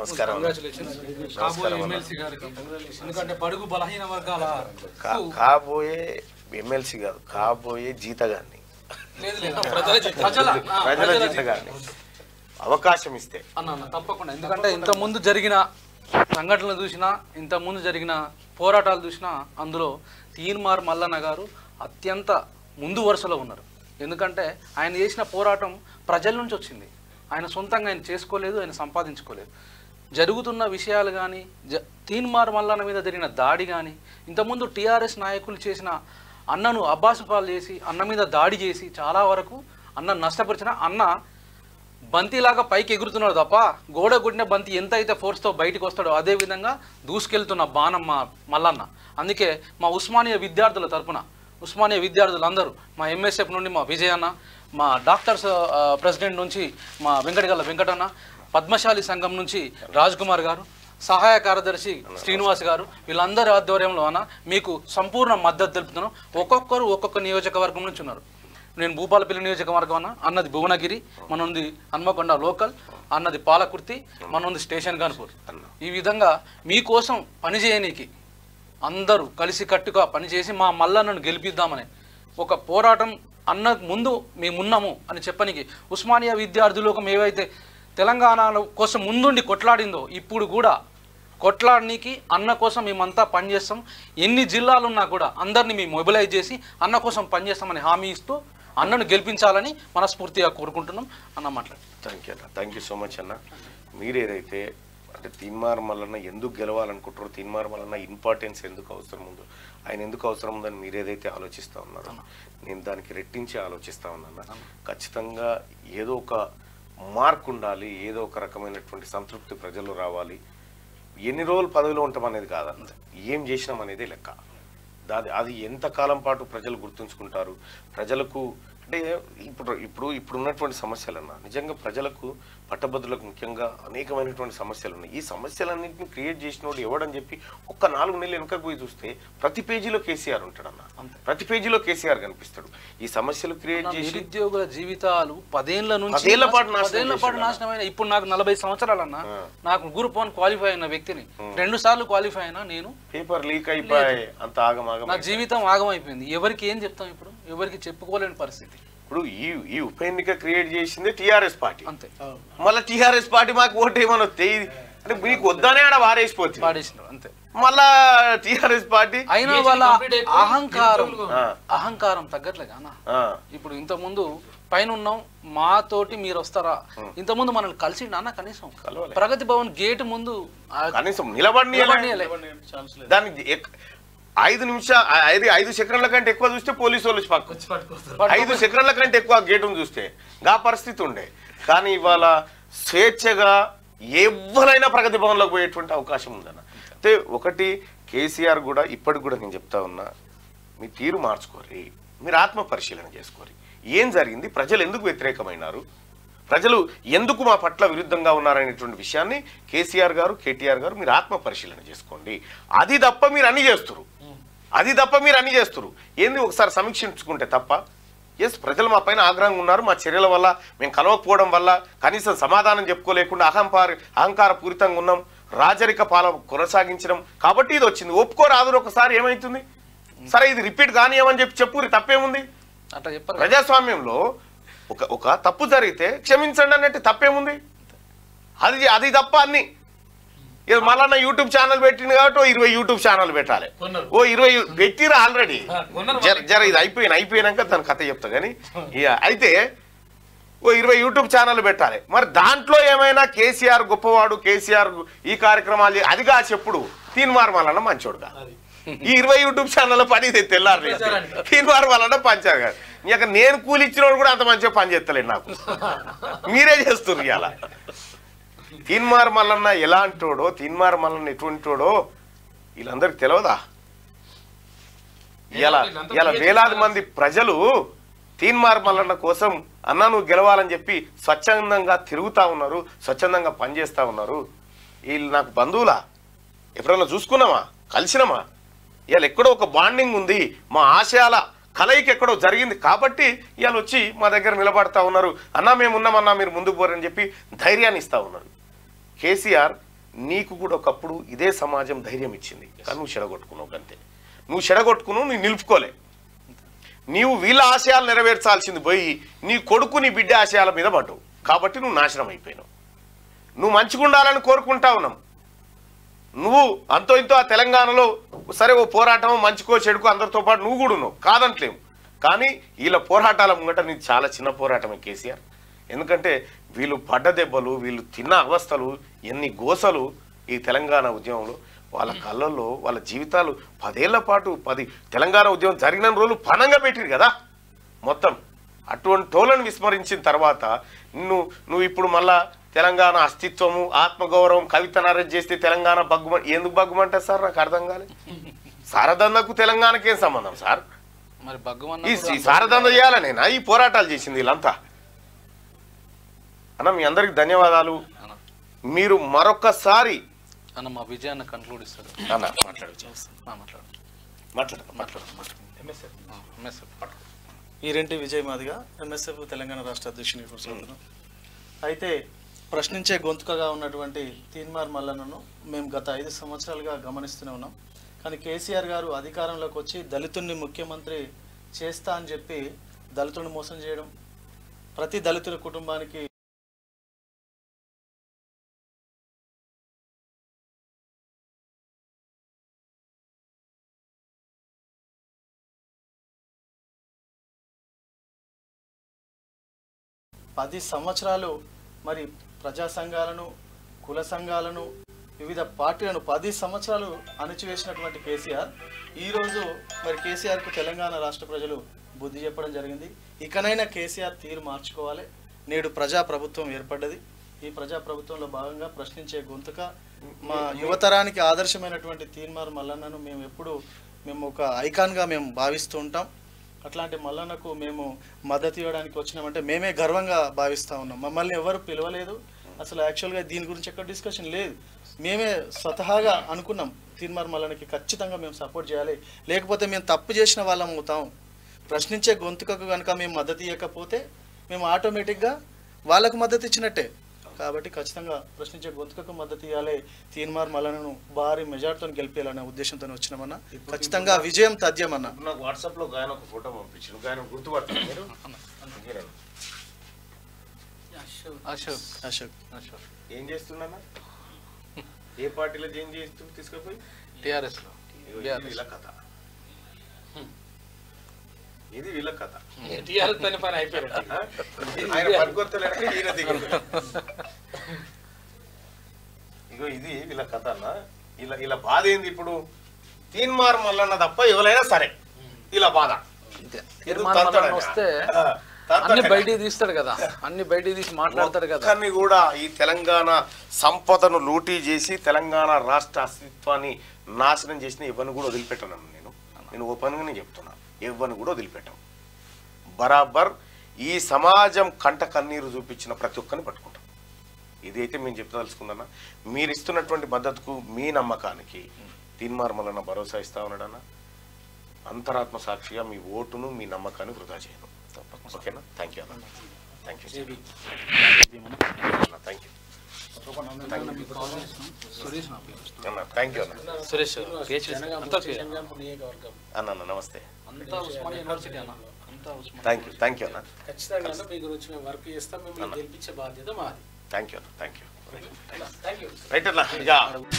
నమస్కారం అన్న. కంగ్రాచులేషన్స్ కాబోయే ఎమ్మెల్సీ గారికి ఎందుకంటే బడుగు బలహీన వర్గాల కా- కాబోయే ఎమ్మెల్సీ కాదు కాబోయే జీతగాన్ని లేదు లేదు ప్రజల ప్రజల ఆ, ప్రజల ప్రజల జీతగాన్ని అవకాశం ఇస్తే అన్న అన్న తప్పకుండా ఎందుకంటే ఇంత ముందు జరిగిన సంఘటనలు చూసినా ఇంత ముందు జరిగిన పోరాటాలు చూసినా అందులో తీన్మార్ మల్లన్న గారు అత్యంత ముందు వరుసలో ఉన్నారు ఎందుకంటే ఆయన చేసిన పోరాటం ప్రజల నుంచి వచ్చింది ఆయన సొంతంగా ఆయన చేసుకోలేదు ఆయన సంపాదించుకోలేదు జరుగుతున్న విషయాలు కానీ జ తీన్మార్ మల్లన్న మీద జరిగిన దాడి కానీ ఇంతకుముందు టీఆర్ఎస్ నాయకులు చేసిన అన్నను అబ్బాసుపాలు చేసి అన్న మీద దాడి చేసి చాలా వరకు అన్న నష్టపరిచిన అన్న బంతిలాగా పైకి ఎగురుతున్నాడు తప్ప గోడ కొట్టిన బంతి ఎంత అయితే ఫోర్స్తో బయటికి వస్తాడో అదే విధంగా దూసుకెళ్తున్న బాణం మా మల్లన్న అందుకే మా ఉస్మానియా విద్యార్థుల తరపున ఉస్మానియా విద్యార్థులందరూ మా ఎంఎస్ఎఫ్ నుండి మా విజయన్న మా డాక్టర్స్ ఆ, ప్రెసిడెంట్ నుంచి మా వెంకటగల్ల వెంకటన్న పద్మశాలి సంఘం నుంచి రాజ్ కుమార్ గారు సహాయ కార్యదర్శి శ్రీనివాస్ గారు వీళ్ళందరి ఆధ్వర్యంలో అన్న మీకు సంపూర్ణ మద్దతు తెలుపుతున్నాం ఒక్కొక్కరు ఒక్కొక్క నియోజకవర్గం నుంచి ఉన్నారు నేను భూపాలపల్లి నియోజకవర్గం అన్న అన్నది భువనగిరి మనది హన్మకొండ లోకల్ అన్నది పాలకుర్తి మనది స్టేషన్ కాన్పూర్ ఈ విధంగా మీకోసం పనిచేయనీకి అందరూ కలిసి కట్టుగా పనిచేసి మా మల్లన్నను గెలిపిద్దామని ఒక పోరాటం అన్న ముందు మేమున్నాము అని చెప్పనికి ఉస్మానియా విద్యార్థులకు ఏవైతే తెలంగాణ కోసం ముందుండి కొట్లాడిందో ఇప్పుడు కూడా కొట్లాడనీకి అన్న కోసం మేమంతా పనిచేస్తాం ఎన్ని జిల్లాలున్నా కూడా అందరినీ మేము మొబిలైజ్ చేసి అన్న కోసం పనిచేస్తామని హామీ ఇస్తూ అన్నను గెలిపించాలని మనస్ఫూర్తిగా కోరుకుంటున్నాం అన్న మాట్లాడు థ్యాంక్ యూ అన్న థ్యాంక్ యూ సో మచ్ అన్న మీరు ఏదైతే అంటే తీన్మార్ మల్లన్న ఎందుకు గెలవాలనుకుంటారో తీన్మార్ మల్లన్న ఇంపార్టెన్స్ ఎందుకు అవసరం ఉందో ఆయన ఎందుకు అవసరం ఉందని మీరు ఏదైతే ఆలోచిస్తూ ఉన్నారో నేను దానికి రెట్టించి ఆలోచిస్తా ఉన్నాను ఖచ్చితంగా ఏదో ఒక మార్క్ ఉండాలి ఏదో ఒక రకమైనటువంటి సంతృప్తి ప్రజల్లో రావాలి ఎన్ని రోజులు పదవిలో ఉంటాం అనేది కాదంత ఏం చేసినాం అనేది లెక్క దాది అది ఎంత కాలం పాటు ప్రజలు గుర్తుంచుకుంటారు ప్రజలకు అంటే ఇప్పుడు ఇప్పుడు ఇప్పుడు ఉన్నటువంటి సమస్యలన్న నిజంగా ప్రజలకు పట్టభద్రులకు ముఖ్యంగా అనేకమైనటువంటి సమస్యలు ఉన్నాయి ఈ సమస్యలన్నింటినీ క్రియేట్ చేసినోడు ఎవడని చెప్పి ఒక్క నాలుగు నెలలు వెనుకకు పోయి చూస్తే ప్రతి పేజీలో కేసీఆర్ ఉంటాడన్న ప్రతి పేజీలో కేసీఆర్ కనిపిస్తాడు ఈ సమస్యలు క్రియేట్ చేసి నిరుద్యోగుల జీవితాలు పదేళ్ల నుంచి పదేళ్ల పాటు నాశనం పదేళ్ల పాటు చేశాడు నాశనమైన ఇప్పుడు నాకు నలభై సంవత్సరాలన్నా నాకు గ్రూప్ వన్ క్వాలిఫై అయిన వ్యక్తిని రెండు సార్లు క్వాలిఫై అయినా నేను పేపర్ లీక్ అయిపోయి అంత ఆగమాగం నా జీవితం ఆగమైపోయింది ఎవరికి ఏం చెప్తాం ఇప్పుడు ఎవరికి చెప్పుకోలేని పరిస్థితి ఇప్పుడు ఈ ఈ ఉప ఎన్నిక క్రియేట్ చేసింది టిఆర్ఎస్ పార్టీ అంతే మళ్ళీ టిఆర్ఎస్ పార్టీ మాకు ఓటు ఏమని వస్తే ఇది- అంటే మీకు వద్దనే ఆడ వారేసిపోతుంది పాడేసినారు అంతే మళ్ళా టిఆర్ఎస్ పార్టీ అయినా వాళ్ళ అహంకారం ఆ. అహంకారం తగ్గట్లేదు అన్న ఆ, ఇప్పుడు ఇంత ముందు పైన ఉన్నాం మాతోటి మీరు వస్తారా ఇంత ముందు మనల్ని కలిసి అన్న కనీసం కలవలే. ప్రగతి భవన్ గేట్ ముందు ఆ కనీసం నిలబడి నిలబడినీయలే. దానికి ఎక్- ఐదు నిమిషాలు ఐదు ఐదు సెకండ్ల కంటే ఎక్కువ చూస్తే పోలీసు వాళ్ళు వచ్చి పక్క ఐదు సెకండ్ల కంటే ఎక్కువ గేటును చూస్తే గా పరిస్థితి ఉండే కానీ ఇవాళ స్వేచ్ఛగా ఎవరైనా ప్రగతి భవన్లోకి పోయేటువంటి అవకాశం ఉందన్న అయితే ఒకటి కేసీఆర్ కూడా ఇప్పటికి కూడా నేను చెప్తా ఉన్నా మీ తీరు మార్చుకోరి మీరు ఆత్మ పరిశీలన చేసుకోరి ఏం జరిగింది ప్రజలు ఎందుకు వ్యతిరేకమైనారు ప్రజలు ఎందుకు మా పట్ల విరుద్ధంగా ఉన్నారనేటువంటి విషయాన్ని కేసీఆర్ గారు కేటీఆర్ గారు మీరు ఆత్మ పరిశీలన చేసుకోండి అది తప్ప మీరు అన్ని చేస్తురు అది తప్ప మీరు అన్ని చేస్తురు ఏంది ఒకసారి సమీక్షించుకుంటే తప్ప ఎస్ ప్రజలు మా పైన ఆగ్రహంగా ఉన్నారు మా చర్యల వల్ల మేము కలవకపోవడం వల్ల కనీసం సమాధానం చెప్పుకోలేకుండా అహంకార అహంకార పూరితంగా ఉన్నాం రాజరిక పాలన కొనసాగించడం కాబట్టి ఇది వచ్చింది ఒప్పుకోరాదు ఒకసారి ఏమైతుంది సరే ఇది రిపీట్ కానియమని చెప్పి చెప్పు తప్పేముంది అట్లా చెప్పారు ప్రజాస్వామ్యంలో ఒక ఒక తప్పు జరిగితే క్షమించండి అన్నట్టు తప్పేముంది అది అది తప్ప అన్ని ఇది మళ్ళా యూట్యూబ్ ఛానల్ పెట్టింది కాబట్టి ఓ ఇరవై యూట్యూబ్ ఛానల్ పెట్టాలి ఓ ఇరవై పెట్టిరా ఆల్రెడీ జర జర ఇది అయిపోయిన అయిపోయినాక దాని కథ చెప్తా కానీ ఇక అయితే ఓ ఇరవై యూట్యూబ్ ఛానల్ పెట్టాలి మరి దాంట్లో ఏమైనా కేసీఆర్ గొప్పవాడు కేసీఆర్ ఈ కార్యక్రమాలు చే- అదిగా చెప్పుడు తీన్మార్ మల్లన్న మంచోడుగా ఈ ఇరవై యూట్యూబ్ ఛానల్ పని ఇది తెల్లారు తీన్మార్ మల్లన్న పంచారు కాదు ఇక నేను కూలి ఇచ్చినోడు కూడా అంత మంచిగా పని చేస్తలేడు నాకు మీరే చేస్తున్నారు ఇవాళ తీన్మార్ మల్లన్న ఎలాంటోడో తీన్మార్ మల్లన్న ఎటువంటోడో వీళ్ళందరికి తెలియదా ఇలా ఇలా వేలాది మంది ప్రజలు తీన్మార్ మల్లన్న కోసం అన్న నువ్వు గెలవాలని చెప్పి స్వచ్ఛందంగా తిరుగుతా ఉన్నారు స్వచ్ఛందంగా పనిచేస్తా ఉన్నారు వీళ్ళు నాకు బంధువులా ఎప్పుడన్నా చూసుకున్నామా కలిసినామా ఇవాళ ఎక్కడో ఒక బాండింగ్ ఉంది మా ఆశయాల కలయిక ఎక్కడో జరిగింది కాబట్టి ఇవాళ వచ్చి మా దగ్గర నిలబడతా ఉన్నారు అన్నా మేము ఉన్నామన్నా మీరు ముందుకు పోరని చెప్పి ధైర్యాన్ని ఇస్తా ఉన్నారు కేసీఆర్ నీకు కూడా ఒకప్పుడు ఇదే సమాజం ధైర్యం ఇచ్చింది కానీ నువ్వు చెడగొట్టుకున్నావు అంతే నువ్వు చెడగొట్టుకున్నావు నువ్వు నిలుపుకోలే నీవు వీళ్ళ ఆశయాలు నెరవేర్చాల్సింది పోయి నీ కొడుకు నీ బిడ్డ ఆశయాల మీద పడ్డావు కాబట్టి నువ్వు నాశనం అయిపోయినావు నువ్వు మంచిగా ఉండాలని కోరుకుంటా ఉన్నాం నువ్వు అంతో ఇంతో ఆ తెలంగాణలో సరే ఓ పోరాటం మంచికో చెడుకో అందరితో పాటు నువ్వు కూడా ఉన్నావు కాదంటలేము కానీ వీళ్ళ పోరాటాల ముంగట నీది చాలా చిన్న పోరాటమే కేసీఆర్ ఎందుకంటే వీళ్ళు పడ్డ దెబ్బలు వీళ్ళు తిన్న అవస్థలు ఎన్ని గోసలు ఈ తెలంగాణ ఉద్యమంలో వాళ్ళ కళ్ళల్లో వాళ్ళ జీవితాలు పదేళ్ల పాటు పది తెలంగాణ ఉద్యమం జరిగిన రోజులు పనంగా పెట్టిరు కదా మొత్తం అటువంటి టోలను విస్మరించిన తర్వాత నువ్వు నువ్వు ఇప్పుడు మళ్ళా తెలంగాణ అస్తిత్వము ఆత్మగౌరవం కవితను అరెస్ట్ చేస్తే తెలంగాణ బగ్గుమ ఎందుకు బగ్గుమంటారు సార్ నాకు అర్థం కాలేదు సారదందకు తెలంగాణకి ఏం సంబంధం సార్ మరి ఈ భగవన్ ఈ సారదంద చేయాలనేనా ఈ పోరాటాలు చేసింది వీళ్ళంతా అన్న మీ అందరికి ధన్యవాదాలు అన్న మీరు మరొకసారి అన్న మా విజయాన్ని కన్క్లూడ్ ఇస్తాడు అన్న మాట్లాడు ఆ, మాట్లాడు మాట్లాడు మాట్లాడు మాట్లాడు ఆ, మెసేజ్ పట్టుకో. ఈరెంటి విజయ్ మాదిగా ఎంఎస్ఎఫ్ తెలంగాణ రాష్ట్ర అధ్యక్షుని కొనసాగుతున్నాం అయితే ప్రశ్నించే గొంతుకగా ఉన్నటువంటి తీన్మార్ మల్లన్నను మేము గత ఐదు సంవత్సరాలుగా గమనిస్తూనే ఉన్నాం కానీ కేసీఆర్ గారు అధికారంలోకి వచ్చి దళితుడిని ముఖ్యమంత్రి చేస్తా అని చెప్పి దళితుడిని మోసం చేయడం ప్రతి దళితుల కుటుంబానికి పది సంవత్సరాలు మరి ప్రజా సంఘాలను కుల సంఘాలను వివిధ పార్టీలను పది సంవత్సరాలు అణచివేసినటువంటి కేసీఆర్ ఈరోజు మరి కేసీఆర్కు తెలంగాణ రాష్ట్ర ప్రజలు బుద్ధి చెప్పడం జరిగింది ఇకనైనా కేసీఆర్ తీరు మార్చుకోవాలి నేడు ప్రజా ప్రభుత్వం ఏర్పడ్డది ఈ ప్రజా ప్రభుత్వంలో భాగంగా ప్రశ్నించే గొంతుక మా యువతరానికి ఆదర్శమైనటువంటి తీర్మార్ మల్లన్నను మేము ఎప్పుడు మేము ఒక ఐకాన్గా మేము భావిస్తూ ఉంటాం అట్లాంటి మల్లన్నకు మేము మద్దతు ఇవ్వడానికి వచ్చినామంటే మేమే గర్వంగా భావిస్తూ ఉన్నాం మమ్మల్ని ఎవరు పిలవలేదు అసలు యాక్చువల్గా దీని గురించి ఎక్కడ డిస్కషన్ లేదు మేమే స్వతహాగా అనుకున్నాం తీర్మార్ మల్లన్నకి ఖచ్చితంగా మేము సపోర్ట్ చేయాలి లేకపోతే మేము తప్పు చేసిన వాళ్ళం అవుతాం ప్రశ్నించే గొంతుకకు కనుక మేము మద్దతు ఇవ్వకపోతే మేము ఆటోమేటిక్గా వాళ్ళకు మద్దతు ఇచ్చినట్టే కాబట్టి ఖచ్చితంగా ప్రశ్నించే గొంతుకకు మద్దతు ఇవ్వాలి తీన్మార్ మల్లనను భారీ మెజార్టీతో గెలిపేయాలనే ఉద్దేశంతో వచ్చినామన్నా ఖచ్చితంగా విజయం తథ్యమన్నా ఇప్పుడు నాకు వాట్సాప్ లో గాయన ఒక ఫోటో పంపించాను గాయన గుర్తుపడతాను మీరు మీరేనా? అశోక్ అశోక్ అశోక్ ఏం చేస్తున్నా ఏ పార్టీలో ఏం చేస్తూ తీసుకుపోయి టిఆర్ఎస్ లో ఇగో ఇది వీళ్ళ కథ ఇది వీళ్ళ కథ టీఆర్ఎస్ పని పని అయిపోయాడు ఆ? ఆయన పనికొత్తలేక ఈయన దిగుతాడు ఇగో ఇది వీళ్ళ కథ అన్న ఇలా ఇలా బాధ ఏంది ఇప్పుడు తీన్మార్ మల్లన్న తప్ప ఎవరైనా సరే ఇలా బాధ ఇంతే. ఎందుకు తీర్మానం తంతాడు అన్న ఆయన? వస్తే ఆ, తంతాడు అన్ని ఆయన. బయటికి తీస్తాడు కదా అన్ని బయటికి తీసి మాట్లాడతాడు కదా ఒక్కరిని కూడా ఈ తెలంగాణ సంపదను లూటీ చేసి తెలంగాణ రాష్ట్ర అస్తిత్వాన్ని నాశనం చేసిన ఎవరిని కూడా వదిలిపెట్టను నేను నేను ఓపెన్గానే చెప్తున్నా ఎవరిని కూడా వదిలిపెట్టాం బరాబర్ ఈ సమాజం కంట కన్నీరు చూపించిన ప్రతి ఒక్కరిని పట్టుకుంటాం ఇదైతే మేము చెప్పదలుచుకుందన్న మీరు ఇస్తున్నటువంటి మద్దతుకు మీ నమ్మకానికి తీన్మార్మలన్న భరోసా ఇస్తా ఉన్నాడన్న అంతరాత్మ సాక్షిగా మీ ఓటును మీ నమ్మకాన్ని వృధా చేయను ఓకేనా థ్యాంక్ యూ అన్న thank you thank you Suresh నా పేరు. అన్న థ్యాంక్ యూ అన్న సురేష్ PhD. అంతా PhD. నియోజకవర్గం అన్న అన్న నమస్తే అంతా ఉస్మానియా యూనివర్సిటీ అన్న అంతా Osmania thank you thank you అన్న ఖచ్చితంగా మీ గురించి మేము వర్క్ చేస్తాం మిమ్మల్ని గెలిపించే బాధ్యత మాది థ్యాంక్ యూ అన్న thank you thank you right అన్న ఇక